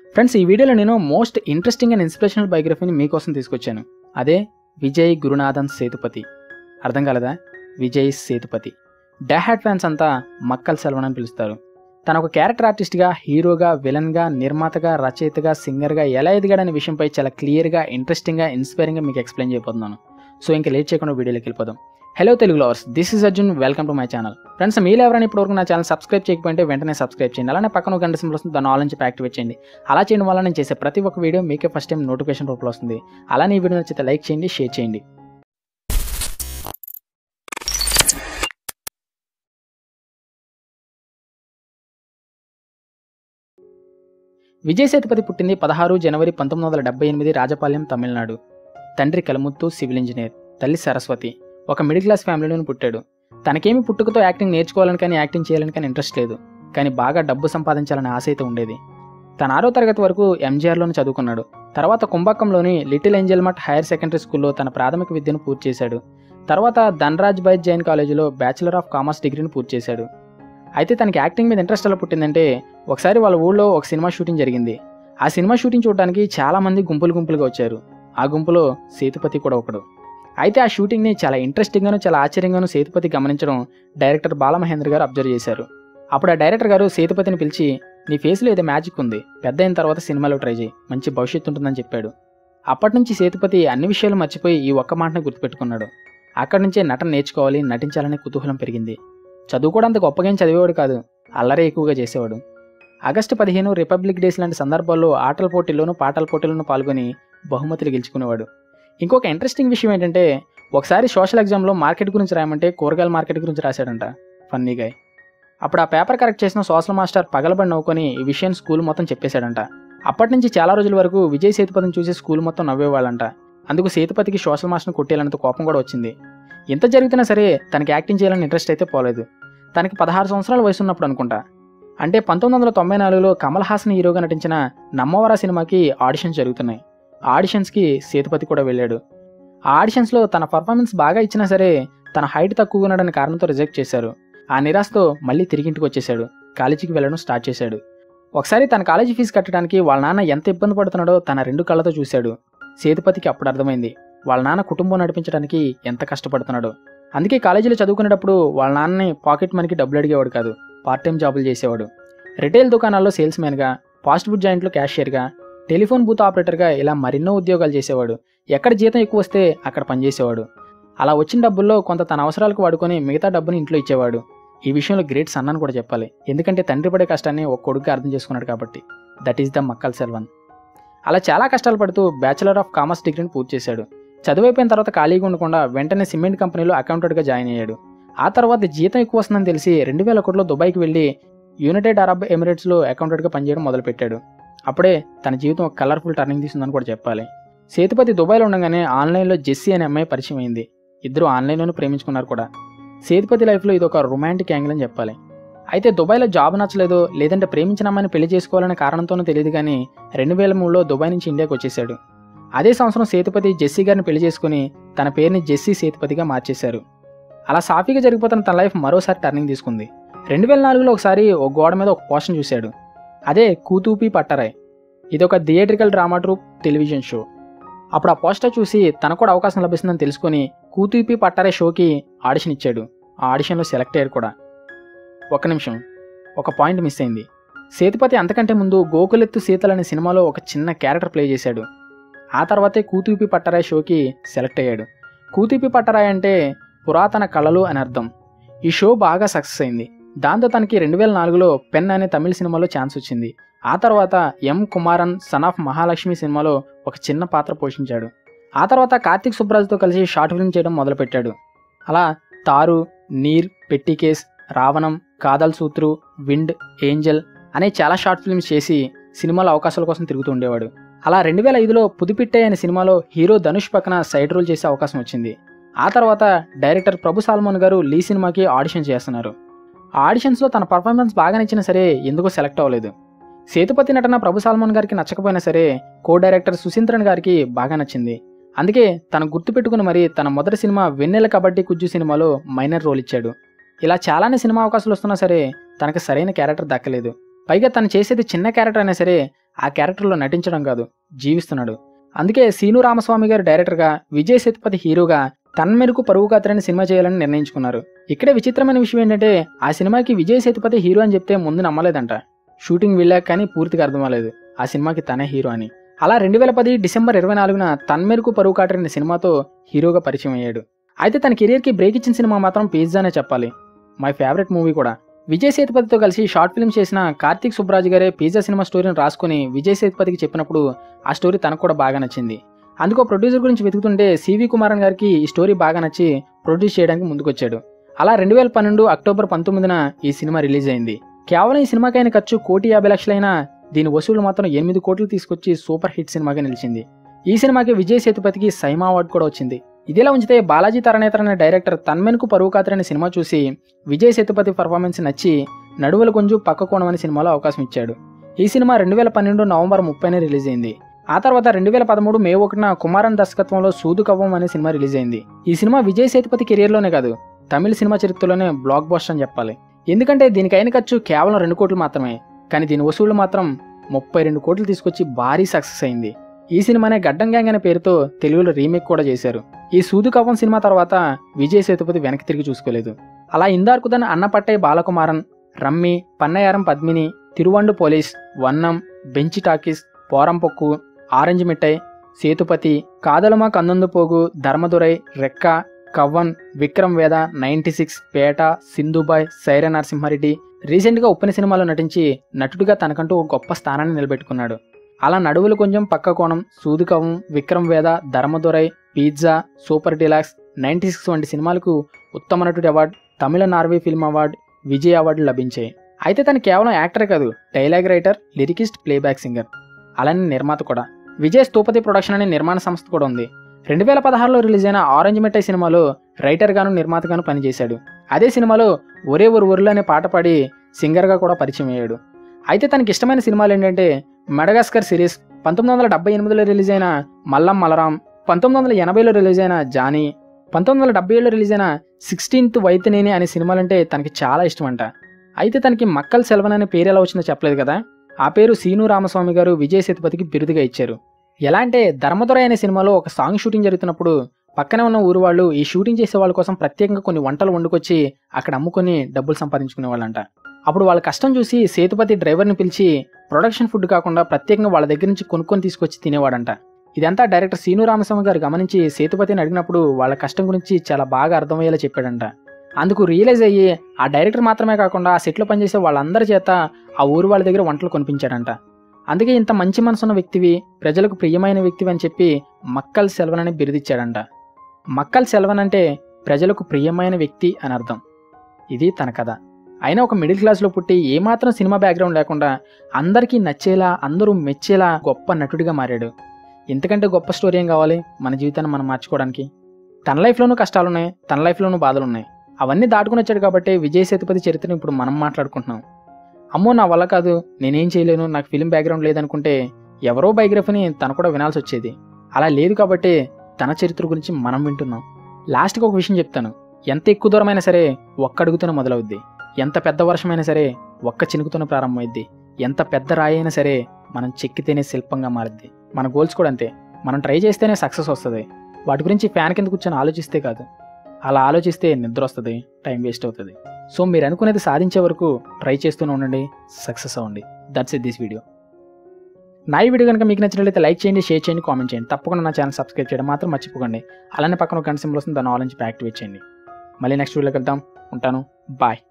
friends ఈ వీడియోలో నేను మోస్ట్ ఇంట్రెస్టింగ్ అండ్ ఇన్స్పిరేషనల్ బయోగ్రఫీని మీకోసం తీసుకొచ్చాను అదే విజయ్ గురునాథన్ సేతుపతి అర్థం కాలేదా విజయ్ సేతుపతి డాహాట్ ఫ్యాన్స్ అంతా మక్కల్ సెల్వన్ అని పిలుస్తారు తన ఒక క్యారెక్టర్ ఆర్టిస్ట్గా హీరోగా విలన్గా నిర్మాతగా రచయితగా సింగర్గా ఎలా ఎదిగాడనే విషయంపై చాలా క్లియర్గా ఇంట్రెస్టింగ్గా ఇన్స్పైరింగ్గా మీకు ఎక్స్ప్లెయిన్ చేయబోతున్నాను సో ఇంకా లేట్ చేయకుండా వీడియోలోకి వెళ్ళిపోదాం hello Telugu lovers this is Arjun welcome to my channel friends మీరు ఎవరైనా ఇప్పటివరకు నా ఛానల్ సబ్స్క్రైబ్ చేయకపోతే వెంటనే సబ్స్క్రైబ్ చేయండి అలానే పక్కన ఒక గంట సింబల్ వస్తుంది దాన్ని ఆల్ నుంచి యాక్టివేట్ చేయండి అలా చేయడం వల్ల నేను చేసే ప్రతి ఒక్క వీడియో మీకే ఫస్ట్ టైం నోటిఫికేషన్ రూపంలో వస్తుంది అలానే ఈ వీడియో నచ్చితే లైక్ చేయండి షేర్ చేయండి విజయ్ సేతుపతి పుట్టింది పదహారు జనవరి పంతొమ్మిది వందల డెబ్బై ఎనిమిది రాజపాలెం తమిళనాడు తండ్రి కలముత్తు సివిల్ ఇంజనీర్ తల్లి సరస్వతి ఒక మిడిల్ క్లాస్ ఫ్యామిలీలోనే పుట్టాడు తనకేమి పుట్టుకతో యాక్టింగ్ నేర్చుకోవాలని కానీ యాక్టింగ్ చేయాలని కానీ ఇంట్రెస్ట్ లేదు కానీ బాగా డబ్బు సంపాదించాలనే ఆశ అయితే ఉండేది తన ఆరో తరగతి వరకు ఎంజీఆర్లోనే చదువుకున్నాడు తర్వాత కుంభకంలోని లిటిల్ ఏంజల్ మట్ హైయర్ సెకండరీ స్కూల్లో తన ప్రాథమిక విద్యను పూర్తి చేశాడు తర్వాత ధనరాజ్ బైజ్ జైన్ కాలేజీలో బ్యాచిలర్ ఆఫ్ కామర్స్ డిగ్రీని పూర్తి చేశాడు అయితే తనకి యాక్టింగ్ మీద ఇంట్రెస్ట్ ఎలా పుట్టిందంటే ఒకసారి వాళ్ళ ఊళ్ళో ఒక సినిమా షూటింగ్ జరిగింది ఆ సినిమా షూటింగ్ చూడడానికి చాలా మంది గుంపులు గుంపులుగా వచ్చారు ఆ గుంపులో సేతుపతి కూడా ఒకడు అయితే ఆ షూటింగ్ని చాలా ఇంట్రెస్టింగ్గాను చాలా ఆశ్చర్యంగాను సేతుపతి గమనించడం డైరెక్టర్ బాలమహేంద్ర గారు అబ్జర్వ్ చేశారు అప్పుడు ఆ డైరెక్టర్ గారు సేతుపతిని పిలిచి నీ ఫేస్లో ఏదో మ్యాజిక్ ఉంది పెద్ద అయిన తర్వాత సినిమాలో ట్రై చేయి మంచి భవిష్యత్తు ఉంటుందని చెప్పాడు అప్పటి నుంచి సేతుపతి అన్ని విషయాలు మర్చిపోయి ఈ ఒక్క మాటను గుర్తుపెట్టుకున్నాడు అక్కడి నుంచే నటన నేర్చుకోవాలి నటించాలనే కుతూహలం పెరిగింది చదువు కూడా అంత గొప్పగా ఏం చదివేవాడు కాదు అల్లరే ఎక్కువగా చేసేవాడు ఆగస్టు పదిహేను రిపబ్లిక్ డేస్ లాంటి సందర్భాల్లో ఆటల పోటీల్లోనూ పాటల పోటీల్లోనూ పాల్గొని బహుమతులు గెలుచుకునేవాడు ఇంకొక ఇంట్రెస్టింగ్ విషయం ఏంటంటే ఒకసారి సోషల్ ఎగ్జామ్లో మార్కెట్ గురించి రాయమంటే కూరగాయల మార్కెట్ గురించి రాశాడంట ఫన్నీగా అప్పుడు ఆ పేపర్ కరెక్ట్ చేసిన సోషల్ మాస్టర్ పగలబడి నవ్వుకొని ఈ విషయం స్కూల్ మొత్తం చెప్పేశాడంట అప్పటి నుంచి చాలా రోజుల వరకు విజయ్ సేతుపతిని చూసి స్కూల్ మొత్తం నవ్వేవాళ్ళంట అందుకు సేతుపతికి సోషల్ మాస్టర్ని కొట్టేయాలంత కోపం కూడా వచ్చింది ఇంత జరుగుతున్నా సరే తనకి యాక్టింగ్ చేయాలని ఇంట్రెస్ట్ అయితే పోలేదు తనకి పదహారు సంవత్సరాల వయసు ఉన్నప్పుడు అనుకుంటా అంటే పంతొమ్మిది వందల తొంభై నాలుగులో కమల్ హాసన్ హీరోగా నటించిన నమ్మవర సినిమాకి ఆడిషన్స్ జరుగుతున్నాయి ఆడిషన్స్కి సేతుపతి కూడా వెళ్ళాడు ఆ ఆడిషన్స్లో తన పర్ఫార్మెన్స్ బాగా ఇచ్చినా సరే తన హైట్ తక్కువగా ఉన్నాడని కారణంతో రిజెక్ట్ చేశారు ఆ నిరాశతో మళ్ళీ తిరిగి ఇంటికి వచ్చేసాడు కాలేజీకి వెళ్ళడం స్టార్ట్ చేశాడు ఒకసారి తన కాలేజీ ఫీజు కట్టడానికి వాళ్ళ నాన్న ఎంత ఇబ్బంది పడుతున్నాడో తన రెండు కళ్ళతో చూశాడు సేతుపతికి అప్పుడు అర్థమైంది వాళ్ళ నాన్న కుటుంబం నడిపించడానికి ఎంత కష్టపడుతున్నాడో అందుకే కాలేజీలో చదువుకునేటప్పుడు వాళ్ళ నాన్నని పాకెట్ మనీకి డబ్బులు అడిగేవాడు కాదు పార్ట్ టైం జాబులు చేసేవాడు రిటైల్ దుకాణాల్లో సేల్స్ మ్యాన్గా ఫాస్ట్ ఫుడ్ జాయింట్లో క్యాషియర్గా టెలిఫోన్ బూత్ ఆపరేటర్గా ఇలా మరెన్నో ఉద్యోగాలు చేసేవాడు ఎక్కడ జీతం ఎక్కువ వస్తే అక్కడ పనిచేసేవాడు అలా వచ్చిన డబ్బుల్లో కొంత తన అవసరాలకు వాడుకొని మిగతా డబ్బుని ఇంట్లో ఇచ్చేవాడు ఈ విషయంలో గ్రేట్ సన్ అని కూడా చెప్పాలి ఎందుకంటే తండ్రి పడే కష్టాన్ని ఒక కొడుకు అర్థం చేసుకున్నాడు కాబట్టి that is the Makkal Selvan అలా చాలా కష్టాలు పడుతూ బ్యాచిలర్ ఆఫ్ కామర్స్ డిగ్రీని పూర్తి చేశాడు చదువైపోయిన తర్వాత ఖాళీగా ఉండకుండా వెంటనే సిమెంట్ కంపెనీలో అకౌంటెంట్గా జాయిన్ అయ్యాడు ఆ తర్వాత జీతం ఎక్కువ వస్తుందని తెలిసి రెండు వేల ఒకటిలో దుబాయ్కి వెళ్ళి యునైటెడ్ అరబ్ ఎమిరేట్స్లో అకౌంటెంట్గా పనిచేయడం మొదలుపెట్టాడు అప్పుడే తన జీవితం ఒక కలర్ఫుల్ టర్నింగ్ తీసుందని కూడా చెప్పాలి సేతుపతి దుబాయ్లో ఉండగానే ఆన్లైన్లో జెస్సీ అనే అమ్మాయి పరిచయం అయింది ఇద్దరు ఆన్లైన్లోనే ప్రేమించుకున్నారు కూడా సేతుపతి లైఫ్లో ఇది ఒక రొమాంటిక్ యాంగిల్ అని చెప్పాలి అయితే దుబాయ్లో జాబ్ నచ్చలేదో లేదంటే ప్రేమించిన అమ్మాయిని పెళ్లి చేసుకోవాలనే కారణంతోనో తెలియదు కానీ రెండు వేల మూడులో దుబాయ్ నుంచి ఇండియాకి వచ్చేసాడు అదే సంవత్సరం సేతుపతి జెస్సీ గారిని పెళ్లి చేసుకుని తన పేరుని జెస్సీ సేతుపతిగా మార్చేశారు అలా సాఫీగా జరిగిపోతున్న తన లైఫ్ మరోసారి టర్నింగ్ తీసుకుంది రెండు వేల నాలుగులో ఒకసారి ఒక గోడ మీద ఒక పోస్టర్ చూశాడు అదే కూతూపి పట్టరాయ్ ఇది ఒక theatrical drama troupe television show అప్పుడు ఆ పోస్టర్ చూసి తనకు కూడా అవకాశం లభిస్తుందని తెలుసుకొని కూతూపి పట్టరే షోకి ఆడిషన్ ఇచ్చాడు ఆ ఆడిషన్లో సెలెక్ట్ అయ్యారు కూడా ఒక్క నిమిషం ఒక పాయింట్ మిస్ అయింది సేతుపతి అంతకంటే ముందు గోకులెత్తు సీతలు అనే సినిమాలో ఒక చిన్న క్యారెక్టర్ ప్లే చేశాడు ఆ తర్వాతే కూతూపి పట్టరాయ్ షోకి సెలెక్ట్ అయ్యాడు కూతూపి పట్టరాయ్ అంటే పురాతన కళలు అని అర్థం ఈ షో బాగా సక్సెస్ అయింది దాంతో తనకి రెండు వేల నాలుగులో పెన్ అనే తమిళ సినిమాలో ఛాన్స్ వచ్చింది ఆ తర్వాత M Kumaran son of Mahalakshmi సినిమాలో ఒక చిన్న పాత్ర పోషించాడు ఆ తర్వాత కార్తిక్ సుబ్రాజ్తో కలిసి షార్ట్ ఫిల్మ్ చేయడం మొదలుపెట్టాడు అలా తారు నీర్ పెట్టికేస్ రావణం కాదల్ సూత్రు విండ్ ఏంజల్ అనే చాలా షార్ట్ ఫిల్మ్స్ చేసి సినిమాలో అవకాశాల కోసం తిరుగుతూ ఉండేవాడు అలా రెండు వేల ఐదులో పుదుపిట్టే అనే సినిమాలో హీరో ధనుష్ పక్కన సైడ్ రోల్ చేసే అవకాశం వచ్చింది ఆ తర్వాత డైరెక్టర్ ప్రభు సాల్మోన్ గారు లీ సినిమాకి ఆడిషన్ చేస్తున్నారు ఆ ఆడిషన్స్లో తన పర్ఫార్మెన్స్ బాగా నచ్చినా సరే ఎందుకో సెలెక్ట్ అవ్వలేదు సేతుపతి నటన ప్రభు సాల్మోన్ గారికి నచ్చకపోయినా సరే కో డైరెక్టర్ సుశీంద్రన్ గారికి బాగా నచ్చింది అందుకే తను గుర్తుపెట్టుకుని మరి తన మొదటి సినిమా వెన్నెల కబడ్డీ కుజ్జు సినిమాలో మైనర్ రోల్ ఇచ్చాడు ఇలా చాలానే సినిమా అవకాశాలు వస్తున్నా సరే తనకు సరైన క్యారెక్టర్ దక్కలేదు పైగా తను చేసేది చిన్న క్యారెక్టర్ అయినా సరే ఆ క్యారెక్టర్లో నటించడం కాదు జీవిస్తున్నాడు అందుకే సీను రామస్వామి గారు డైరెక్టర్గా విజయ్ సేతుపతి హీరోగా తన్మెరుకు పరువు కాత్రని సినిమా చేయాలని నిర్ణయించుకున్నారు ఇక్కడే విచిత్రమైన విషయం ఏంటంటే ఆ సినిమాకి విజయ్ సేతుపతి హీరో అని చెప్తే ముందు నమ్మలేదంట షూటింగ్ వెళ్ళాక కానీ పూర్తిగా అర్థం అవ్వలేదు ఆ సినిమాకి తనే హీరో అని అలా రెండు వేల పది డిసెంబర్ ఇరవై నాలుగున తన్మెరుకు పరువు కాటరని సినిమాతో హీరోగా పరిచయం అయ్యాడు అయితే తన కెరియర్కి బ్రేక్ ఇచ్చిన సినిమా మాత్రం పిజ్జానే చెప్పాలి మై ఫేవరెట్ మూవీ కూడా విజయ్ సేతుపతితో కలిసి షార్ట్ ఫిల్మ్ చేసిన కార్తీక్ సుబ్రాజ్ గారే పిజ్జా సినిమా స్టోరీని రాసుకుని విజయ్ సేతుపతికి చెప్పినప్పుడు ఆ స్టోరీ తనకు కూడా బాగా నచ్చింది అందుకో ప్రొడ్యూసర్ గురించి వెతుకుతుంటే సివి కుమారన్ గారికి ఈ స్టోరీ బాగా నచ్చి ప్రొడ్యూస్ చేయడానికి ముందుకొచ్చాడు అలా రెండు వేల పన్నెండు అక్టోబర్ పంతొమ్మిదిన ఈ సినిమా రిలీజ్ అయింది కేవలం ఈ సినిమాకైన ఖర్చు కోటి యాభై లక్షలైనా దీని వసూలు మాత్రం ఎనిమిది కోట్లు తీసుకొచ్చి సూపర్ హిట్ సినిమాగా నిలిచింది ఈ సినిమాకి విజయ్ సేతుపతికి సైమా అవార్డు కూడా వచ్చింది ఇదిలా ఉంచితే బాలాజీ తరణేతర్ అనే డైరెక్టర్ తన్మెన్కు పరువు కాతర్ అనే సినిమా చూసి విజయ్ సేతుపతి పర్ఫార్మెన్స్ నచ్చి నడువుల కొంజు పక్క కోణం అనే సినిమాలో అవకాశం ఇచ్చాడు ఈ సినిమా రెండు వేల పన్నెండు నవంబర్ ముప్పైన రిలీజ్ అయింది ఆ తర్వాత రెండు వేల పదమూడు మే ఒకటిన కుమారన్ దర్శకత్వంలో సూదు కవ్వం అనే సినిమా రిలీజ్ అయింది ఈ సినిమా విజయ్ సేతుపతి కెరియర్లోనే కాదు తమిళ సినిమా చరిత్రలోనే బ్లాక్ బస్టర్ అని చెప్పాలి ఎందుకంటే దీనికి అయిన ఖర్చు కేవలం రెండు కోట్లు మాత్రమే కానీ దీని వసూళ్లు మాత్రం ముప్పై రెండు కోట్లు తీసుకొచ్చి భారీ సక్సెస్ అయింది ఈ సినిమానే గడ్డం గ్యాంగ్ అనే పేరుతో తెలుగులో రీమేక్ కూడా చేశారు ఈ సూదు కవ్వం సినిమా తర్వాత విజయ్ సేతుపతి వెనక్కి తిరిగి చూసుకోలేదు అలా ఇందార్కుదన్ అన్నపట్టై బాలకుమారన్ రమ్మి పన్నయారం పద్మిని తిరువండు పోలీస్ వన్నం bench talkies Purampokku orange Mittai Sethupathi కాదలమ కందుందుపోగు ధర్మదురై రెక్క కవ్వన్ విక్రమ్ వేద నైంటీ సిక్స్ పేట సింధుబాయ్ సైర నరసింహారెడ్డి రీసెంట్గా ఉప్పిన సినిమాలో నటించి నటుడిగా తనకంటూ ఒక గొప్ప స్థానాన్ని నిలబెట్టుకున్నాడు అలా నడువులు కొంచెం పక్క కోణం Soodhu Kavvum Vikram Vedha Dharmadurai pizza super deluxe ninety six వంటి సినిమాలకు ఉత్తమ నటుడి award Tamil Norway film award Vijay అవార్డులు లభించాయి అయితే తను కేవలం యాక్టర్ కాదు dialogue writer lyricist playback singer అలానే నిర్మాత కూడా విజయ్ స్థూపతి ప్రొడక్షన్ అనే నిర్మాణ సంస్థ కూడా ఉంది రెండు వేల పదహారులో రిలీజ్ అయిన ఆరెంజ్ మిఠాయి సినిమాలో రైటర్ గాను నిర్మాతగాను పనిచేశాడు అదే సినిమాలో ఒరే ఒరు ఒరులు అనే పాట పాడి సింగర్గా కూడా పరిచయం అయ్యాడు అయితే తనకి ఇష్టమైన సినిమాలు ఏంటంటే మెడగాస్కర్ సిరీస్ పంతొమ్మిది వందల డెబ్బై ఎనిమిదిలో రిలీజ్ అయిన మల్లం మలరాం పంతొమ్మిది వందల ఎనభైలో రిలీజ్ అయిన జానీ పంతొమ్మిది వందల డెబ్బై ఏడులో రిలీజ్ అయిన సిక్స్టీన్త్ వైతనేని అనే సినిమాలంటే తనకి చాలా ఇష్టం అంట అయితే తనకి మక్కల్ సెల్వన్ అనే పేరు ఎలా వచ్చిందో చెప్పలేదు కదా ఆ పేరు సీను రామస్వామి గారు విజయ్ సేతుపతికి బిరుదుగా ఇచ్చారు ఎలా అంటే ధర్మదురై అనే సినిమాలో ఒక సాంగ్ షూటింగ్ జరుగుతున్నప్పుడు పక్కనే ఉన్న ఊరు వాళ్ళు ఈ షూటింగ్ చేసే వాళ్ళ కోసం ప్రత్యేకంగా కొన్ని వంటలు వండుకొచ్చి అక్కడ అమ్ముకొని డబ్బులు సంపాదించుకునే వాళ్ళంట అప్పుడు వాళ్ళ కష్టం చూసి సేతుపతి డ్రైవర్ని పిలిచి ప్రొడక్షన్ ఫుడ్ కాకుండా ప్రత్యేకంగా వాళ్ళ దగ్గర నుంచి కొనుక్కొని తీసుకొచ్చి తినేవాడంట ఇదంతా డైరెక్టర్ సీను రామస్వామి గారు గమనించి సేతుపతిని అడిగినప్పుడు వాళ్ళ కష్టం గురించి చాలా బాగా అర్థమయ్యేలా చెప్పాడంట అందుకు రియలైజ్ అయ్యి ఆ డైరెక్టర్ మాత్రమే కాకుండా ఆ సెట్లో పనిచేసే వాళ్ళందరి చేత ఆ ఊరు వాళ్ళ దగ్గర వంటలు కొనిపించాడంట అందుకే ఇంత మంచి మనసున్న వ్యక్తివి ప్రజలకు ప్రియమైన వ్యక్తివి అని చెప్పి మక్కల్ సెల్వన్ అని బిరుదిచ్చాడంట మక్కల్ సెల్వన్ అంటే ప్రజలకు ప్రియమైన వ్యక్తి అని అర్థం ఇది తన కథ అయినా ఒక మిడిల్ క్లాస్లో పుట్టి ఏమాత్రం సినిమా బ్యాక్గ్రౌండ్ లేకుండా అందరికీ నచ్చేలా అందరూ మెచ్చేలా గొప్ప నటుడిగా మారాడు ఇంతకంటే గొప్ప స్టోరీ ఏం కావాలి మన జీవితాన్ని మనం మార్చుకోవడానికి తన లైఫ్లోనూ కష్టాలున్నాయి తన లైఫ్లోనూ బాధలున్నాయి అవన్నీ దాటుకుని వచ్చాడు కాబట్టి విజయ్ సేతుపతి చరిత్రను ఇప్పుడు మనం మాట్లాడుకుంటున్నాం అమ్మో నా వల్ల కాదు నేనేం చేయలేను నాకు ఫిలిం బ్యాక్గ్రౌండ్ లేదనుకుంటే ఎవరో బయోగ్రఫీని తను కూడా వినాల్సి వచ్చేది అలా లేదు కాబట్టి తన చరిత్ర గురించి మనం వింటున్నాం లాస్ట్కి ఒక విషయం చెప్తాను ఎంత ఎక్కువ దూరమైనా సరే ఒక్క అడుగుతూనే మొదలవుద్ది ఎంత పెద్ద వర్షమైనా సరే ఒక్క చినుకుతోనే ప్రారంభమైద్ది ఎంత పెద్ద రాయి అయినా సరే మనం చెక్కితేనే శిల్పంగా మారుద్ది మన గోల్స్ కూడా అంతే మనం ట్రై చేస్తేనే సక్సెస్ వస్తుంది వాటి గురించి ఫ్యాన్ కింద కూర్చొని ఆలోచిస్తే కాదు అలా ఆలోచిస్తే నిద్ర వస్తుంది టైం వేస్ట్ అవుతుంది సో మీరు అనుకునేది సాధించే వరకు ట్రై చేస్తూనే ఉండండి సక్సెస్ అవ్వండి దట్స్ ఇట్ దిస్ వీడియో నా ఈ వీడియో కనుక మీకు నచ్చినట్లయితే లైక్ చేయండి షేర్ చేయండి కామెంట్ చేయండి తప్పకుండా నా ఛానల్ సబ్స్క్రైబ్ చేయడం మాత్రం మర్చిపోకండి అలానే పక్కన ఒక గంట సింబల్ వస్తుంది దాన్ని ఆల్ నుంచి యాక్టివేట్ చేయండి మళ్ళీ నెక్స్ట్ వీడియోకి వెళ్తాం ఉంటాను బాయ్